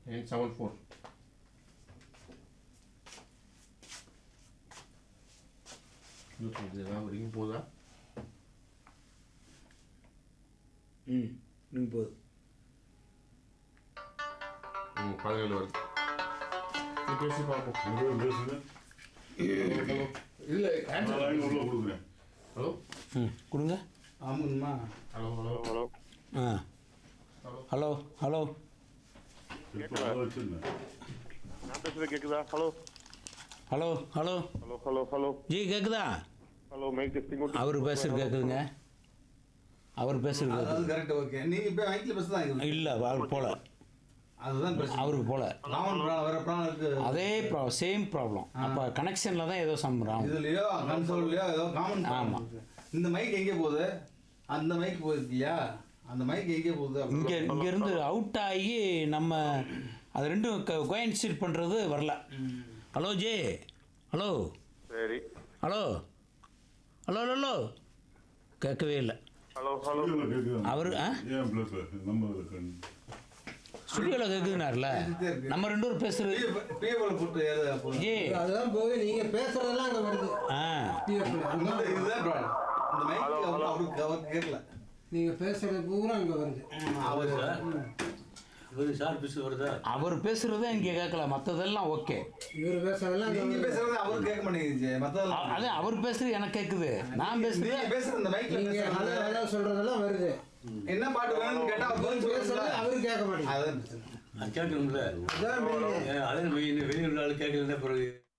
Nine seven four இதெல்லாம் வரைக்கும் போதா ம் நீங்கள் போதும் ம் பதினேழு வருது நீ பேசி பார்ப்போம் உங்களோட பேசுங்க ஹலோ இல்லை நான் லைன் உள்ள கொடுக்குறேன் ஹலோ ம் கொடுங்க ஆமாங்கம்மா ஹலோ ஹலோ ஹலோ ஆ ஹலோ ஹலோ இப்போ அதை வச்சிருந்தேன் நான் பேசுறது கேக்குதா hello hello hello hello hello hello ji கேட்குதா ஹலோ மைக் டெஸ்டிங் அவர் பேசுறது கேட்குதுங்க அவர் பேசுறது அது கேட்குது கரெக்ட் ஓகே நீங்க இப்போ மைக்கில் பேச தான் இருக்குது இல்லை அவர் போல அதுதான் பிரச்சனை அவருக்கு போல ராமன் பிராணம் வேற பிராணம் இருக்கு அதே ப்ரா சேம் ப்ராப்ளம் அப்போ கனெக்ஷனில் தான் ஏதோ சம்பரம் இதுலயோ கன்சோல்லையோ ஏதோ காமன் ஆமா. இந்த மைக் எங்கே போகுது அந்த மைக் போகுது இல்லையா அந்த மைக் எங்கே போகுது இங்கே இங்கேருந்து அவுட் ஆகி நம்ம அது ரெண்டும் கோயின்சைட் பண்ணுறது வரல ஹலோ ஜே ஹலோ சரி ஹலோ ஹலோ ஹலோ ஹலோ கேட்கவே இல்லை ஹலோ ஹலோ ஸ்டுடியோவில் கேட்குது அவரு, ஆ? ஏன் ப்ளஸ் நம்ம இருக்கு ஸ்டுடியோவில் கேட்குதுனார்ல நம்ம ரெண்டு பேரும் பேசுறது பிஏபிள் போட்டு ஏது அப்போ ஜே அதுதான் போய் நீங்க பேசுறதெல்லாம் அங்க வருது ஆ PF ல. இந்த இதுதான் பிராணம் இந்த மைக் அவருக்கு அவருக்கு கேட்கல நீங்க பேசுறது பூரா அங்க வருது அவர் இவர் சார் பிசு வருதா அவர் பேசுறது இங்கே கேட்கல மற்றதெல்லாம் ஓகே இவர் பேசுறதெல்லாம் அங்க நீங்க வருது பேசுறது அவருக்கு கேட்க மாட்டேங்குது மத்ததெல்லாம் அதே அவர் பேசுறது எனக்கு கேட்குது நான் நீங்க பேசுறது பேசுறது இந்த மைக்ல நீங்க ஹலோ பேசுறது ஹலோ சொல்றதெல்லாம் வருது என்ன பாட்டு வேணும்னு கேட்டா அவர் பதில் பேசுறது சொல்லுவாங்க அவரு கேட்க மாட்டேங்குது அதான் பிரச்சனை அது கேட்கணும்ல அதான் main. ஏன் அதே மெயின் வெளியூர் ஆள் கேட்கலன்னா பிறகு